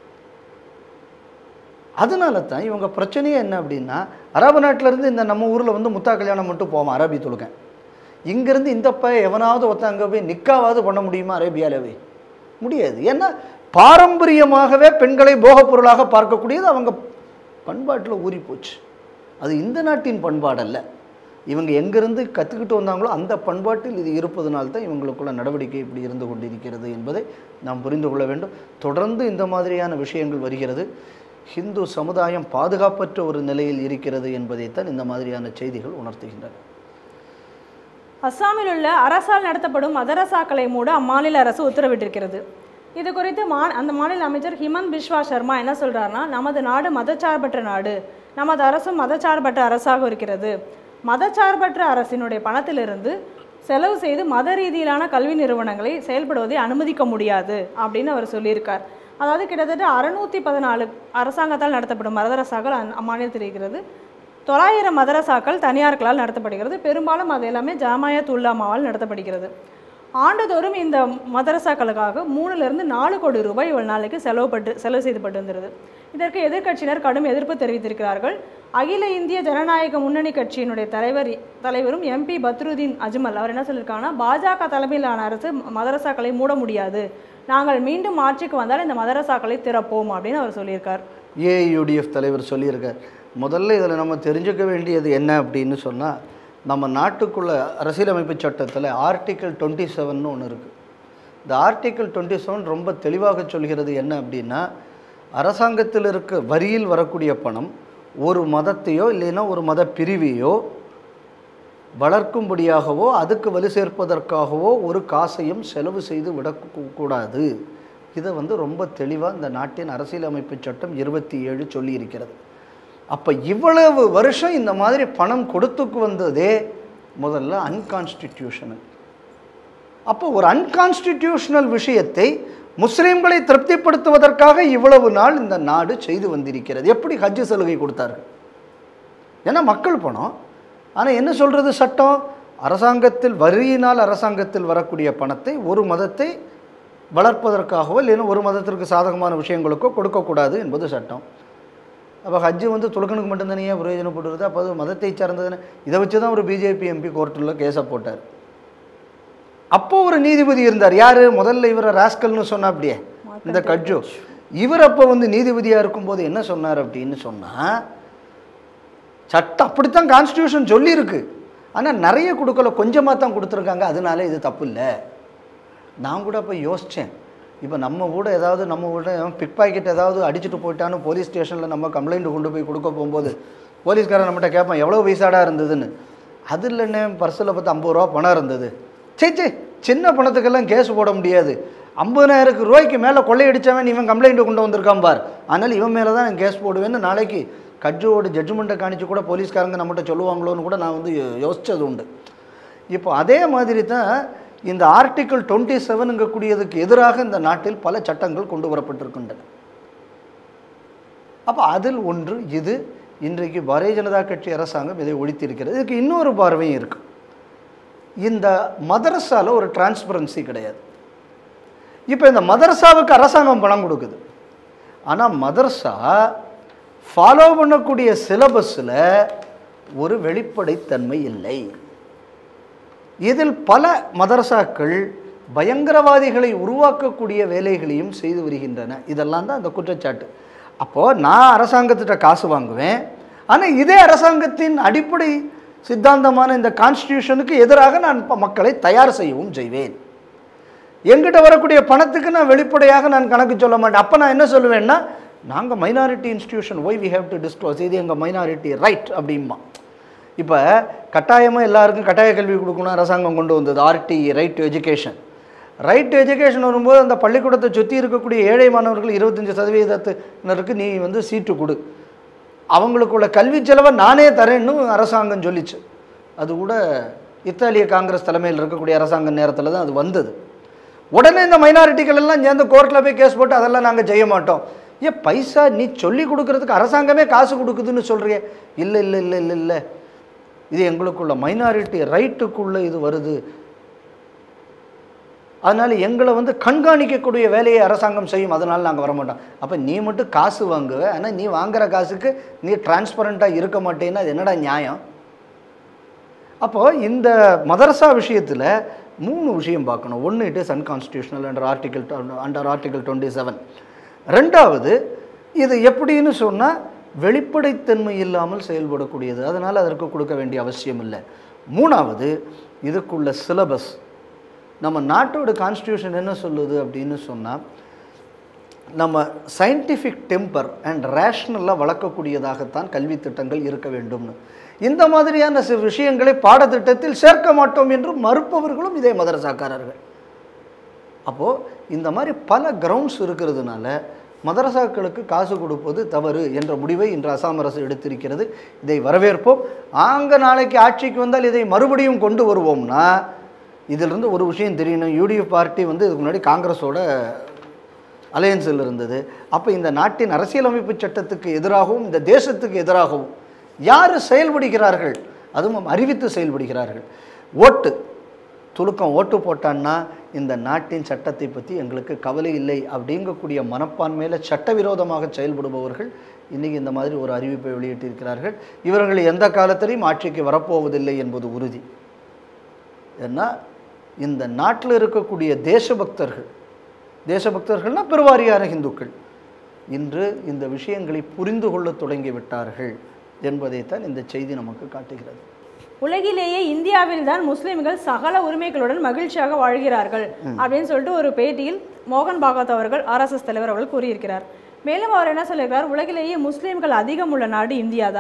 அதனால தான் இவங்க பிரச்சனையே என்ன அப்படின்னா அரபு நாட்டிலேருந்து இந்த நம்ம ஊரில் வந்து முத்தா கல்யாணம் மட்டும் போவோம் அரபி தொழுக்கன் இங்கேருந்து இந்த ப எவனாவது ஒருத்தன் அங்கே போய் நிக்காவது பண்ண முடியுமா அரேபியாவில் போய் முடியாது ஏன்னா பாரம்பரியமாகவே பெண்களை போகப் பொருளாக பார்க்கக்கூடியது அவங்க பண்பாட்டில் ஊறி போச்சு அது இந்த நாட்டின் பண்பாடல்ல இவங்க எங்கேருந்து கற்றுக்கிட்டு வந்தாங்களோ அந்த பண்பாட்டில் இது இருப்பதனால தான் இவங்களுக்குள்ள நடவடிக்கை இப்படி இருந்து கொண்டிருக்கிறது என்பதை நாம் புரிந்து கொள்ள வேண்டும் தொடர்ந்து இந்த மாதிரியான விஷயங்கள் வருகிறது ஹிந்து சமுதாயம் பாதுகாப்பற்ற ஒரு நிலையில் இருக்கிறது என்பதைத்தான் இந்த மாதிரியான செய்திகள் உணர்த்துகின்றன அஸ்ஸாமில் உள்ள அரசால் நடத்தப்படும் மதரசாக்களை மூட அம்மாநில அரசு உத்தரவிட்டிருக்கிறது இது குறித்து மா அந்த மாநில அமைச்சர் ஹிமந்த் பிஸ்வா சர்மா என்ன சொல்றாருன்னா நமது நாடு மதச்சார்பற்ற நாடு நமது அரசும் மதச்சார்பற்ற அரசாக இருக்கிறது மதச்சார்பற்ற அரசினுடைய பணத்திலிருந்து செலவு செய்து மத ரீதியிலான கல்வி நிறுவனங்களை செயல்படுவதை அனுமதிக்க முடியாது அப்படின்னு அவர் சொல்லியிருக்கார் அதாவது கிட்டத்தட்ட அறுநூற்றி பதினாலு அரசாங்கத்தால் நடத்தப்படும் மதரசாக்கள் அந் அம்மாநிலத்தில் இருக்கிறது தொள்ளாயிரம் மதரசாக்கள் தனியார்களால் நடத்தப்படுகிறது பெரும்பாலும் அது எல்லாமே ஜாமாயத் உல்லாமாவால் நடத்தப்படுகிறது ஆண்டுதோறும் இந்த மதரசாக்களுக்காக மூணுலேருந்து நாலு கோடி ரூபாய் இவ்வளவு நாளைக்கு செலவுப்பட்டு செலவு செய்யப்பட்டு வந்திருது இதற்கு எதிர்க்கட்சியினர் கடும் எதிர்ப்பு தெரிவித்திருக்கிறார்கள் அகில இந்திய ஜனநாயக முன்னணி கட்சியினுடைய தலைவர் தலைவரும் எம்பி பத்ருதீன் அஜ்மல் அவர் என்ன சொல்லியிருக்காங்கன்னா பாஜக தலைமையிலான அரசு மதரசாக்களை மூட முடியாது நாங்கள் மீண்டும் ஆட்சிக்கு வந்தால் இந்த மதரசாக்களை திறப்போம் அப்படின்னு அவர் சொல்லியிருக்கார் ஏஐயுடிஎஃப் தலைவர் சொல்லியிருக்கார் முதல்ல இதில் நம்ம தெரிஞ்சுக்க வேண்டியது என்ன அப்படின்னு சொன்னால் நம்ம நாட்டுக்குள்ள அரசியலமைப்பு சட்டத்தில் ஆர்டிக்கல் டுவெண்ட்டி செவன்னு ஒன்று இருக்குது இந்த ஆர்டிக்கல் டுவெண்ட்டி செவன் ரொம்ப தெளிவாக சொல்கிறது என்ன அப்படின்னா அரசாங்கத்தில் இருக்க வரியில் வரக்கூடிய பணம் ஒரு மதத்தையோ இல்லைன்னா ஒரு மத பிரிவையோ வளர்க்கும்படியாகவோ அதுக்கு வலு சேர்ப்பதற்காகவோ ஒரு காசையும் செலவு செய்து விடக்கூடாது இதை வந்து ரொம்ப தெளிவாக இந்த நாட்டின் அரசியலமைப்பு சட்டம் இருபத்தி ஏழு சொல்லியிருக்கிறது அப்போ இவ்வளவு வருஷம் இந்த மாதிரி பணம் கொடுத்துக்கு வந்ததே முதல்ல அன்கான்ஸ்டிடியூஷனல் அப்போ ஒரு அன்கான்ஸ்டிடியூஷனல் விஷயத்தை முஸ்லீம்களை திருப்திப்படுத்துவதற்காக இவ்வளவு நாள் இந்த நாடு செய்து வந்திருக்கிறது எப்படி ஹஜ்ஜு சலுகை கொடுத்தார்கள் ஏன்னா மக்கள் பணம் ஆனால் என்ன சொல்கிறது சட்டம் அரசாங்கத்தில் வரியினால் அரசாங்கத்தில் வரக்கூடிய பணத்தை ஒரு மதத்தை வளர்ப்பதற்காகவோ இல்லைன்னா ஒரு மதத்திற்கு சாதகமான விஷயங்களுக்கோ கொடுக்கக்கூடாது என்பது சட்டம் அப்போ ஹஜ்ஜு வந்து துலக்கனுக்கு மட்டும்தானே பிரயோஜனப்படுறது அப்போ அது மதத்தை சார்ந்ததுன்னு இதை வச்சு தான் ஒரு பிஜேபி எம்பி கோர்ட்டில் கேஸை போட்டார் அப்போ ஒரு நீதிபதி இருந்தார் யார் முதல்ல இவரை ராஸ்கல்னு சொன்னா அப்படியே இந்த கட்ஜு இவர் அப்போ வந்து நீதிபதியாக இருக்கும்போது என்ன சொன்னார் அப்படின்னு சொன்னால் சட்டம் அப்படித்தான் கான்ஸ்டியூஷன் சொல்லியிருக்கு ஆனால் நிறைய கொடுக்கல கொஞ்சமாக தான் கொடுத்துருக்காங்க அதனால இது தப்பு இல்லை நான் கூட அப்போ யோசித்தேன் இப்போ நம்ம கூட ஏதாவது நம்ம கூட பிக் பாக்கெட் ஏதாவது அடிச்சுட்டு போயிட்டான்னு போலீஸ் ஸ்டேஷனில் நம்ம கம்ப்ளைண்ட் கொண்டு போய் கொடுக்க போகும்போது போலீஸ்காரன் நம்மகிட்ட கேட்பான் எவ்வளோ வயசாடா இருந்ததுன்னு அது இல்லைன்னு பர்ஸில் பார்த்து ஐம்பது ரூபா பணம் இருந்தது சே சே சின்ன பணத்துக்கெல்லாம் கேஸ் போட முடியாது ஐம்பதாயிரம் ரூபாய்க்கு மேலே கொள்ளையடிச்சவன் இவன் கம்ப்ளைண்ட் கொண்டு வந்திருக்கான் பார் அதனால் இவன் மேலே தான் நான் கேஸ் போடுவேன்னு நாளைக்கு கட்ஜோட ஜட்ஜ்மெண்ட்டை காணிச்சு கூட போலீஸ்காரங்க நம்மகிட்ட சொல்லுவாங்களோன்னு கூட நான் வந்து யோசிச்சது உண்டு இப்போ அதே மாதிரி தான் இந்த ஆர்டிக்கிள் டுவெண்ட்டி செவனுங்கக்கூடியதுக்கு எதிராக இந்த நாட்டில் பல சட்டங்கள் கொண்டு வரப்பட்டிருக்கின்றன அப்போ அதில் ஒன்று இது இன்றைக்கு பாரதிய ஜனதா கட்சி அரசாங்கம் இதை ஒழித்திருக்கிறது இதுக்கு இன்னொரு பார்வையும் இருக்கு இந்த மதரசால ஒரு டிரான்ஸ்பரன்சி கிடையாது இப்போ இந்த மதரசாவுக்கு அரசாங்கம் பணம் கொடுக்குது ஆனால் மதரசா ஃபாலோ பண்ணக்கூடிய சிலபஸில் ஒரு வெளிப்படைத்தன்மை இல்லை இதில் பல மதரசாக்கள் பயங்கரவாதிகளை உருவாக்கக்கூடிய வேலைகளையும் செய்து வருகின்றன இதெல்லாம் தான் அந்த குற்றச்சாட்டு அப்போது நான் அரசாங்கத்திட்ட காசு வாங்குவேன் ஆனால் இதே அரசாங்கத்தின் அடிப்படை சித்தாந்தமான இந்த கான்ஸ்டியூஷனுக்கு எதிராக நான் ப- மக்களை தயார் செய்யவும் செய்வேன் எங்கிட்ட வரக்கூடிய பணத்துக்கு நான் வெளிப்படையாக நான் கணக்கு சொல்ல மாட்டேன் அப்போ நான் என்ன சொல்லுவேன்னா நாங்கள் minority institution why we have to disclose இது எங்கள் மைனாரிட்டி ரைட் அப்படிம்பா இப்போ கட்டாயமாக எல்லாருக்கும் கட்டாய கல்வி கொடுக்கணும் அரசாங்கம் கொண்டு வந்தது RT right to education right to education வரும்போது அந்த பள்ளிக்கூடத்தை சுற்றி இருக்கக்கூடிய ஏழை மாணவர்கள் இருபத்தஞ்சி சதவீதத்தினருக்கு நீ வந்து சீட்டு கொடு அவங்களுக்குள்ள கல்வி செலவை நானே தரேன்னு அரசாங்கம் சொல்லிச்சு அது கூட இத்தாலிய காங்கிரஸ் தலைமையில் இருக்கக்கூடிய அரசாங்க நேரத்தில் தான் அது வந்தது உடனே இந்த மைனாரிட்டிகள் எல்லாம் சேர்ந்து கோர்ட்டில் போய் கேஸ் போட்டு அதெல்லாம் நாங்கள் செய்ய மாட்டோம் ஏன் பைசா நீ சொல்லி கொடுக்கறதுக்கு அரசாங்கமே காசு கொடுக்குதுன்னு சொல்றியே இல்லை இல்லை இல்லை இல்லை இல்லை இது எங்களுக்குள்ள மைனாரிட்டி ரைட்டுக்குள்ளே இது வருது அதனால் எங்களை வந்து கண்காணிக்கக்கூடிய வேலையை அரசாங்கம் செய்யும் அதனால் நாங்கள் வரமாட்டோம் அப்போ நீ மட்டும் காசு வாங்குவ ஆனால் நீ வாங்குற காசுக்கு நீ டிரான்ஸ்பரண்ட்டாக இருக்க மாட்டேன்னா அது என்னடா நியாயம் அப்போது இந்த மதரசா விஷயத்தில் மூணு விஷயம் பார்க்கணும் ஒன்று it is unconstitutional under article under article twenty seven ரெண்டாவது இது எப்படின்னு சொன்னால் வெளிப்படைத்தன்மை இல்லாமல் செயல்படக்கூடியது அதனால் அதற்கு கொடுக்க வேண்டிய அவசியம் இல்லை மூணாவது இதுக்குள்ள சிலபஸ் நம்ம நாட்டோட கான்ஸ்டியூஷன் என்ன சொல்லுது அப்படின்னு சொன்னால் நம்ம சயின்டிஃபிக் டெம்பர் அண்ட் ரேஷ்னலாக வளர்க்கக்கூடியதாகத்தான் கல்வி திட்டங்கள் இருக்க வேண்டும்னு இந்த மாதிரியான சில விஷயங்களை பாடத்திட்டத்தில் சேர்க்க மாட்டோம் என்று மறுப்பவர்களும் இதே மதரசாக்காரர்கள் அப்போது இந்த மாதிரி பல கிரவுண்ட்ஸ் இருக்கிறதுனால மதரசாக்களுக்கு காசு கொடுப்பது தவறு என்ற முடிவை இன்று அசாம் அரசு எடுத்திருக்கிறது இதை வரவேற்போம் ஆங்க நாளைக்கு ஆட்சிக்கு வந்தால் இதை மறுபடியும் கொண்டு வருவோம்னா இதிலிருந்து ஒரு விஷயம் தெரியணும் யூடிஎஃப் பார்ட்டி வந்து இதுக்கு முன்னாடி காங்கிரஸோட அலையன்ஸில் இருந்தது அப்போ இந்த நாட்டின் அரசியலமைப்பு சட்டத்துக்கு எதிராகவும் இந்த தேசத்துக்கு எதிராகவும் யார் செயல்படுகிறார்கள் அதுவும் அறிவித்து செயல்படுகிறார்கள் ஓட்டு துலுக்கம் ஓட்டு போட்டான்னா இந்த நாட்டின் சட்டத்தை பற்றி எங்களுக்கு கவலை இல்லை அப்படிங்கக்கூடிய மனப்பான்மையில் சட்டவிரோதமாக செயல்படுபவர்கள் இன்றைக்கி இந்த மாதிரி ஒரு அறிவிப்பை வெளியிட்டிருக்கிறார்கள் இவர்கள் எந்த காலத்திலையும் ஆட்சிக்கு வரப்போவதில்லை என்பது உறுதி ஏன்னா இந்த நாட்டில் இருக்கக்கூடிய தேசபக்தர்கள் தேசபக்தர்கள்னா பெருவாரியான இந்துக்கள் இன்று இந்த விஷயங்களை புரிந்து கொள்ள தொடங்கி விட்டார்கள் என்பதைத்தான் இந்த செய்தி நமக்கு காட்டுகிறது உலகிலேயே இந்தியாவில் தான் முஸ்லிம்கள் சகல உரிமைகளுடன் மகிழ்ச்சியாக வாழ்கிறார்கள் அப்படின்னு சொல்லிட்டு ஒரு பேட்டியில் மோகன் பாகவத் அவர்கள் ஆர்எஸ்எஸ் தலைவர் அவர்கள் கூறியிருக்கிறார் மேலும் அவர் என்ன சொல்லியிருக்கிறார் உலகிலேயே முஸ்லிம்கள் அதிகம் உள்ள நாடு இந்தியா தான்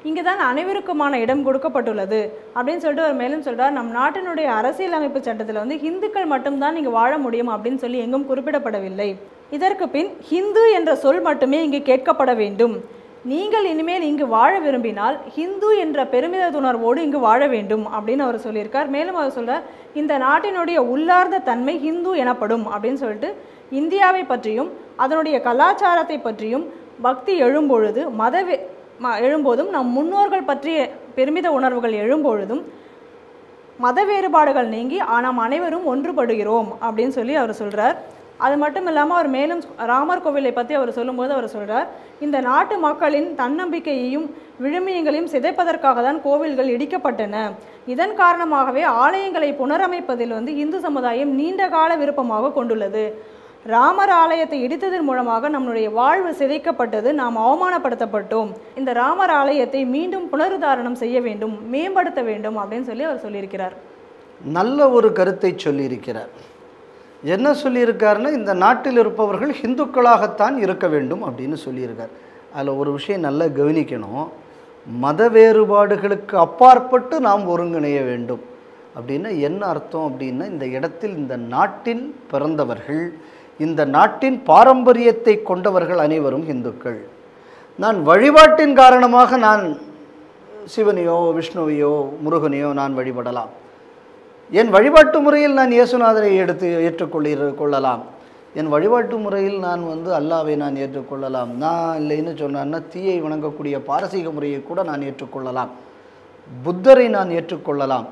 இங்கே தான் அனைவருக்குமான இடம் கொடுக்கப்பட்டுள்ளது அப்படின்னு சொல்லிட்டு அவர் மேலும் சொல்றார் நம் நாட்டினுடைய அரசியலமைப்பு சட்டத்தில் வந்து இந்துக்கள் மட்டும்தான் இங்கே வாழ முடியும் அப்படின்னு சொல்லி எங்கும் குறிப்பிடப்படவில்லை இதற்கு பின் ஹிந்து என்ற சொல் மட்டுமே இங்கு கேட்கப்பட வேண்டும் நீங்கள் இனிமேல் இங்கு வாழ விரும்பினால் ஹிந்து என்ற பெருமிதத்துணர்வோடு இங்கு வாழ வேண்டும் அப்படின்னு அவர் சொல்லியிருக்கார் மேலும் அவர் சொல்றார் இந்த நாட்டினுடைய உள்ளார்ந்த தன்மை ஹிந்து எனப்படும் அப்படின்னு சொல்லிட்டு இந்தியாவை பற்றியும் அதனுடைய கலாச்சாரத்தை பற்றியும் பக்தி எழும்பொழுது மத வே- ம- எழும்போதும் நம் முன்னோர்கள் பற்றிய பெருமித உணர்வுகள் எழும்பொழுதும் மத வேறுபாடுகள் நீங்கி ஆ- நாம் அனைவரும் ஒன்றுபடுகிறோம் அப்படின்னு சொல்லி அவர் சொல்றார் அது மட்டும் இல்லாமல் அவர் மேலும் ராமர் கோவிலை பற்றி அவர் சொல்லும்போது அவர் சொல்றார் இந்த நாட்டு மக்களின் தன்னம்பிக்கையையும் விழுமியங்களையும் சிதைப்பதற்காக தான் கோவில்கள் இடிக்கப்பட்டன இதன் காரணமாகவே ஆலயங்களை புனரமைப்பதில் வந்து இந்து சமுதாயம் நீண்ட கால விருப்பமாக கொண்டுள்ளது ராமர் ஆலயத்தை இடித்ததன் மூலமாக நம்முடைய வாழ்வு சிதைக்கப்பட்டது நாம் அவமானப்படுத்தப்பட்டோம் இந்த ராமர் ஆலயத்தை மீண்டும் புனருத்தாரணம் செய்ய வேண்டும் மேம்படுத்த வேண்டும் அப்படின்னு சொல்லி அவர் சொல்லியிருக்கிறார் நல்ல ஒரு கருத்தை சொல்லியிருக்கிறார் என்ன சொல்லியிருக்காருன்னா இந்த நாட்டில் இருப்பவர்கள் ஹிந்துக்களாகத்தான் இருக்க வேண்டும் அப்படின்னு சொல்லியிருக்கார் அதில் ஒரு விஷயம் நல்லா கவனிக்கணும் மத வேறுபாடுகளுக்கு அப்பாற்பட்டு நாம் ஒருங்கிணைய வேண்டும் அப்படின்னா என்ன அர்த்தம் அப்படின்னா இந்த இடத்தில் இந்த நாட்டில் பிறந்தவர்கள் இந்த நாட்டின் பாரம்பரியத்தை கொண்டவர்கள் அனைவரும் இந்துக்கள் நான் வழிபாட்டின் காரணமாக நான் சிவனையோ விஷ்ணுவையோ முருகனையோ நான் வழிபடலாம் என் வழிபாட்டு முறையில் நான் இயேசுநாதரை எடுத்து ஏற்றுக்கொள்ள கொள்ளலாம் என் வழிபாட்டு முறையில் நான் வந்து அல்லாவை நான் ஏற்றுக்கொள்ளலாம் நான் இல்லைன்னு சொன்னான்னா தீயை வணங்கக்கூடிய பாரசீக முறையை கூட நான் ஏற்றுக்கொள்ளலாம் புத்தரை நான் ஏற்றுக்கொள்ளலாம்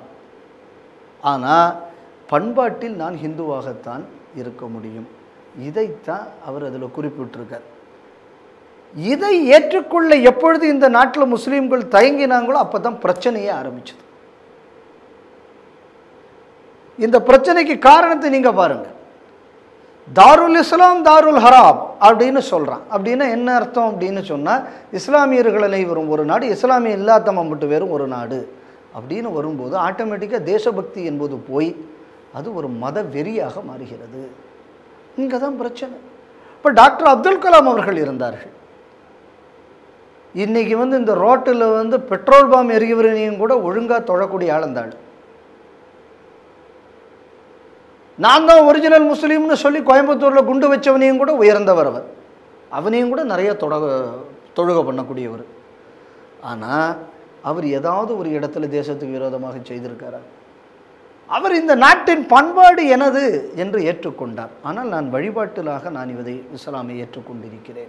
ஆனால் பண்பாட்டில் நான் ஹிந்துவாகத்தான் இருக்க முடியும் இதைத்தான் அவர் அதில் குறிப்பிட்டிருக்கார் இதை ஏற்றுக்கொள்ள எப்பொழுது இந்த நாட்டில் முஸ்லீம்கள் தயங்கினாங்களோ அப்போ தான் பிரச்சனையே ஆரம்பிச்சது இந்த பிரச்சனைக்கு காரணத்தை நீங்கள் பாருங்க தாருல் இஸ்லாம் தாருல் ஹராம் அப்படின்னு சொல்கிறான் அப்படின்னா என்ன அர்த்தம் அப்படின்னு சொன்னால் இஸ்லாமியர்கள் அனைவரும் ஒரு நாடு இஸ்லாமிய இல்லாத மட்டும் வேறும் ஒரு நாடு அப்படின்னு வரும்போது ஆட்டோமேட்டிக்காக தேசபக்தி என்பது போய் அது ஒரு மத வெறியாக மாறுகிறது இங்கே தான் பிரச்சனை இப்போ டாக்டர் அப்துல் கலாம் அவர்கள் இருந்தார்கள் இன்னைக்கு வந்து இந்த ரோட்டில் வந்து பெட்ரோல் பாம் எரிகிறவனையும் கூட ஒழுங்காக தொழக்கூடிய ஆள் அந்த ஆள் நான் தான் ஒரிஜினல் முஸ்லீம்னு சொல்லி கோயம்புத்தூரில் குண்டு வச்சவனையும் கூட உயர்ந்தவர் அவர் அவனையும் கூட நிறைய தொடக தொழுகை பண்ணக்கூடியவர் ஆனால் அவர் ஏதாவது ஒரு இடத்துல தேசத்துக்கு விரோதமாக செய்திருக்காரா அவர் இந்த நாட்டின் பண்பாடு எனது என்று ஏற்றுக்கொண்டார் ஆனால் நான் வழிபாட்டிலாக நான் இதை இஸ்லாமை ஏற்றுக்கொண்டிருக்கிறேன்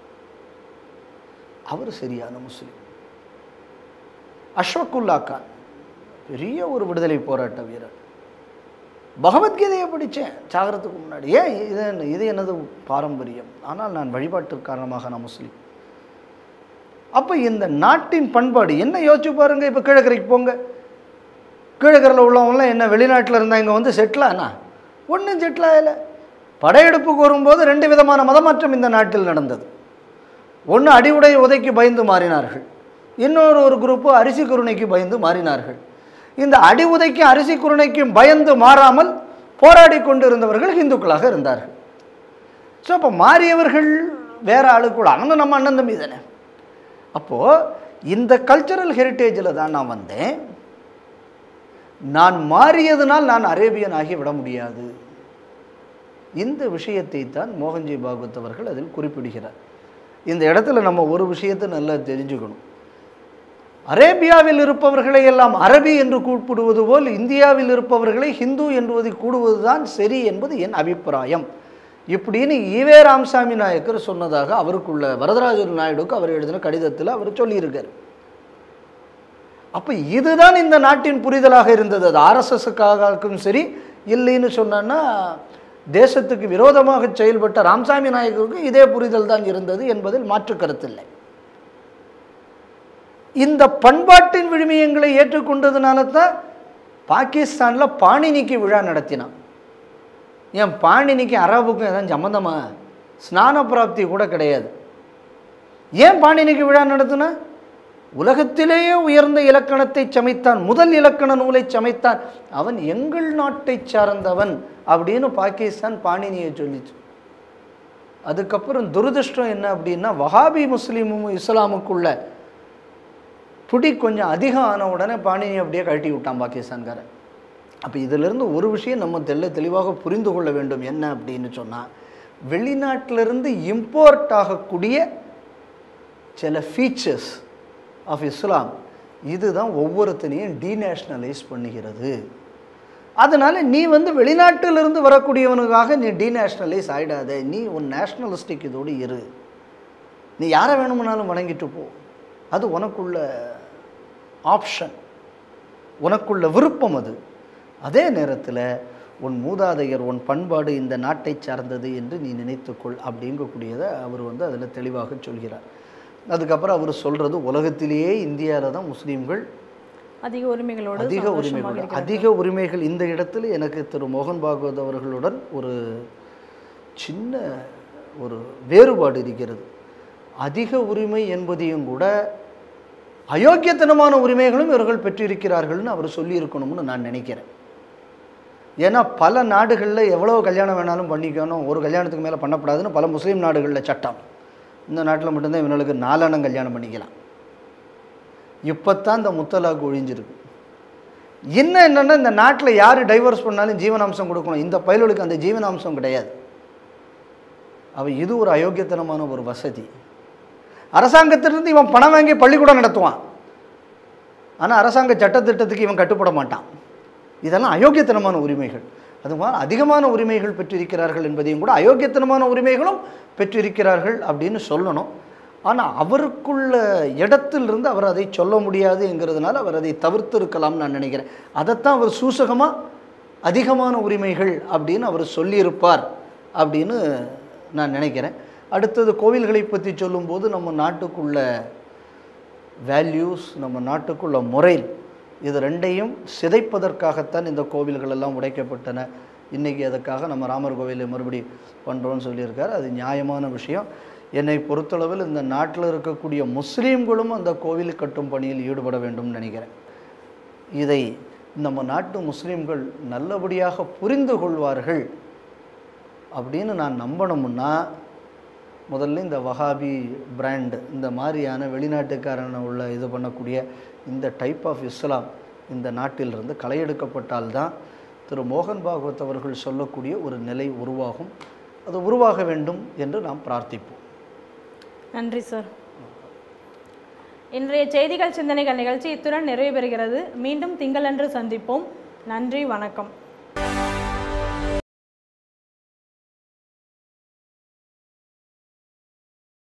அவர் சரியான முஸ்லீம் அஷ்வக்குல்லா கான் பெரிய ஒரு விடுதலை போராட்ட வீரர் பகவத்கீதையை படித்தேன் சாகிறதுக்கு முன்னாடி ஏன் இது என்ன இது எனது பாரம்பரியம் ஆனால் நான் வழிபாட்டு காரணமாக நான் முஸ்லீம் அப்போ இந்த நாட்டின் பண்பாடு என்ன யோசிச்சு பாருங்க இப்போ கீழக்கரைக்கு போங்க கீழக்கரையில் உள்ளவங்களாம் என்ன வெளிநாட்டில் இருந்தால் இங்கே வந்து செட்டிலானா ஒன்றும் செட்டில் ஆகலை படையெடுப்புக்கு வரும்போது ரெண்டு விதமான மதமாற்றம் இந்த நாட்டில் நடந்தது ஒன்று அடிவுடை உதைக்கு பயந்து மாறினார்கள் இன்னொரு ஒரு குரூப்பு அரிசி குருணைக்கு பயந்து மாறினார்கள் இந்த அடி உதைக்கும் அரிசி குருணைக்கும் பயந்து மாறாமல் போராடி கொண்டிருந்தவர்கள் இந்துக்களாக இருந்தார்கள் ஸோ அப்போ மாறியவர்கள் வேற ஆளு கூட அவங்க நம்ம அண்ணன் தம்பி தானே அப்போது இந்த கல்ச்சரல் ஹெரிட்டேஜில் தான் நான் வந்தேன் நான் மாறியதனால் நான் அரேபியன் ஆகி விட முடியாது இந்த விஷயத்தை தான் மோகன்ஜி பாகவத் அவர்கள் அதில் குறிப்பிடுகிறார் இந்த இடத்துல நம்ம ஒரு விஷயத்தை நல்லா தெரிஞ்சுக்கணும் அரேபியாவில் இருப்பவர்களை எல்லாம் அரபி என்று கூப்பிடுவது போல் இந்தியாவில் இருப்பவர்களை ஹிந்து என்பதை கூடுவதுதான் சரி என்பது என் அபிப்பிராயம் இப்படின்னு ஈவே ராமசாமி நாயக்கர் சொன்னதாக அவருக்குள்ள வரதராஜன் நாயுடுக்கு அவர் எழுதின கடிதத்தில் அவர் சொல்லியிருக்கார் அப்போ இதுதான் இந்த நாட்டின் புரிதலாக இருந்தது அது ஆர்எஸ்எஸ்க்காகவும் சரி இல்லைன்னு சொன்னா தேசத்துக்கு விரோதமாக செயல்பட்ட ராமசாமி நாயக்கருக்கு இதே புரிதல் தான் இருந்தது என்பதில் மாற்று கருத்தில்லை இந்த பண்பாட்டின் விழுமியங்களை ஏற்றுக்கொண்டதுனால தான் பாகிஸ்தானில் பாணினிக்கு விழா நடத்தினான் ஏன் பாணினிக்கு அரபுக்கும் எதாவது சம்மந்தமா ஸ்நான பிராப்தி கூட கிடையாது ஏன் பாணினிக்கு விழா நடத்தினா உலகத்திலேயே உயர்ந்த இலக்கணத்தை சமைத்தான் முதல் இலக்கண நூலை சமைத்தான் அவன் எங்கள் நாட்டை சார்ந்தவன் அப்படின்னு பாகிஸ்தான் பாணினியை சொல்லிச்சு அதுக்கப்புறம் துரதிருஷ்டம் என்ன அப்படின்னா வஹாபி முஸ்லீமும் இஸ்லாமுக்குள்ள புடி கொஞ்சம் அதிகம் ஆன உடனே பாணினி அப்படியே கழட்டி விட்டான் பாகிஸ்தான்காரன் அப்போ இதிலிருந்து ஒரு விஷயம் நம்ம தெள்ள தெளிவாக புரிந்து கொள்ள வேண்டும் என்ன அப்படின்னு சொன்னால் வெளிநாட்டிலிருந்து இம்போர்ட் ஆகக்கூடிய சில ஃபீச்சர்ஸ் ஆஃப் இஸ்லாம் இதுதான் ஒவ்வொருத்தனையும் டீநேஷ்னலைஸ் பண்ணுகிறது அதனால் நீ வந்து வெளிநாட்டிலிருந்து வரக்கூடியவனுக்காக நீ டீநேஷ்னலைஸ் ஆகிடாத நீ உன் நேஷ்னலிஸ்டிக் இதோடு இரு நீ யாரை வேணுமுனாலும் வணங்கிட்டு போ அது உனக்குள்ள ஆப்ஷன் உனக்குள்ள விருப்பம் அது அதே நேரத்தில் உன் மூதாதையர் உன் பண்பாடு இந்த நாட்டை சார்ந்தது என்று நீ நினைத்துக்கொள் அப்படிங்கக்கூடியதை அவர் வந்து அதில் தெளிவாக சொல்கிறார் அதுக்கப்புறம் அவர் சொல்கிறது உலகத்திலேயே இந்தியாவில் தான் முஸ்லீம்கள் அதிக உரிமைகளோடு அதிக சந்தோஷமாக உரிமைகள் இருக்கிறார்கள். அதிக உரிமைகள் இந்த இடத்துல எனக்கு திரு மோகன் பாகவத் அவர்களுடன் ஒரு சின்ன ஒரு வேறுபாடு இருக்கிறது அதிக உரிமை என்பதையும் கூட அயோக்கியத்தனமான உரிமைகளும் இவர்கள் பெற்றிருக்கிறார்கள்னு அவர் சொல்லியிருக்கணும்னு நான் நினைக்கிறேன் ஏன்னா பல நாடுகளில் எவ்வளோ கல்யாணம் வேணாலும் பண்ணிக்கணும் ஒரு கல்யாணத்துக்கு மேலே பண்ணக்கூடாதுன்னு பல முஸ்லீம் நாடுகளில் சட்டம் இந்த நாட்டில் மட்டும்தான் இவங்களுக்கு நாலெண்ணம் கல்யாணம் பண்ணிக்கலாம் இப்போத்தான் இந்த முத்தலாக் ஒழிஞ்சிருக்கு இன்னும் என்னென்னா இந்த நாட்டில் யார் டைவர்ஸ் பண்ணாலும் ஜீவனாம்சம் கொடுக்கணும் இந்த பயலுக்கு அந்த ஜீவனாம்சம் கிடையாது அவ இது ஒரு அயோக்கியத்தனமான ஒரு வசதி அரசாங்கத்திலிருந்து இவன் பணம் வாங்கி பள்ளிக்கூடம் நடத்துவான் ஆனால் அரசாங்க சட்டத்திட்டத்துக்கு இவன் கட்டுப்பட மாட்டான் இதெல்லாம் அயோக்கியத்தனமான உரிமைகள் அது மாதிரி அதிகமான உரிமைகள் பெற்றிருக்கிறார்கள் என்பதையும் கூட அயோக்கியத்தனமான உரிமைகளும் பெற்றிருக்கிறார்கள் அப்படின்னு சொல்லணும் ஆனால் அவருக்குள்ள இடத்திலிருந்து அவர் அதை சொல்ல முடியாது என்கிறதுனால அவர் அதை தவிர்த்திருக்கலாம்னு நான் நினைக்கிறேன் அதைத்தான் அவர் சூசகமாக அதிகமான உரிமைகள் அப்படின்னு அவர் சொல்லியிருப்பார் அப்படின்னு நான் நினைக்கிறேன் அடுத்தது கோவில்களை பற்றி சொல்லும்போது நம்ம நாட்டுக்குள்ள வேல்யூஸ் நம்ம நாட்டுக்குள்ள முறை இது ரெண்டையும் சிதைப்பதற்காகத்தான் இந்த கோவில்கள் எல்லாம் உடைக்கப்பட்டன இன்றைக்கி அதுக்காக நம்ம ராமர் கோவிலை மறுபடி பண்ணுறோன்னு சொல்லியிருக்கார் அது நியாயமான விஷயம் என்னை பொறுத்தளவில் இந்த நாட்டில் இருக்கக்கூடிய முஸ்லீம்களும் அந்த கோவில் கட்டும் பணியில் ஈடுபட வேண்டும்னு நினைக்கிறேன் இதை நம்ம நாட்டு முஸ்லீம்கள் நல்லபடியாக புரிந்து கொள்வார்கள் அப்படின்னு நான் நம்பணும்னா முதல்ல இந்த வஹாபி பிராண்ட் இந்த மாதிரியான வெளிநாட்டுக்காரனை உள்ள இது பண்ணக்கூடிய இந்த டைப் ஆஃப் இஸ்லாம் இந்த நாட்டிலிருந்து களையெடுக்கப்பட்டால்தான் திரு மோகன் பாகவத் அவர்கள் சொல்லக்கூடிய ஒரு நிலை உருவாகும் அது உருவாக வேண்டும் என்று நாம் பிரார்த்திப்போம் நன்றி சார் இன்றைய செய்திகள் சிந்தனைகள் நிகழ்ச்சி இத்துடன் நிறைவு பெறுகிறது மீண்டும் திங்களன்று சந்திப்போம் நன்றி வணக்கம்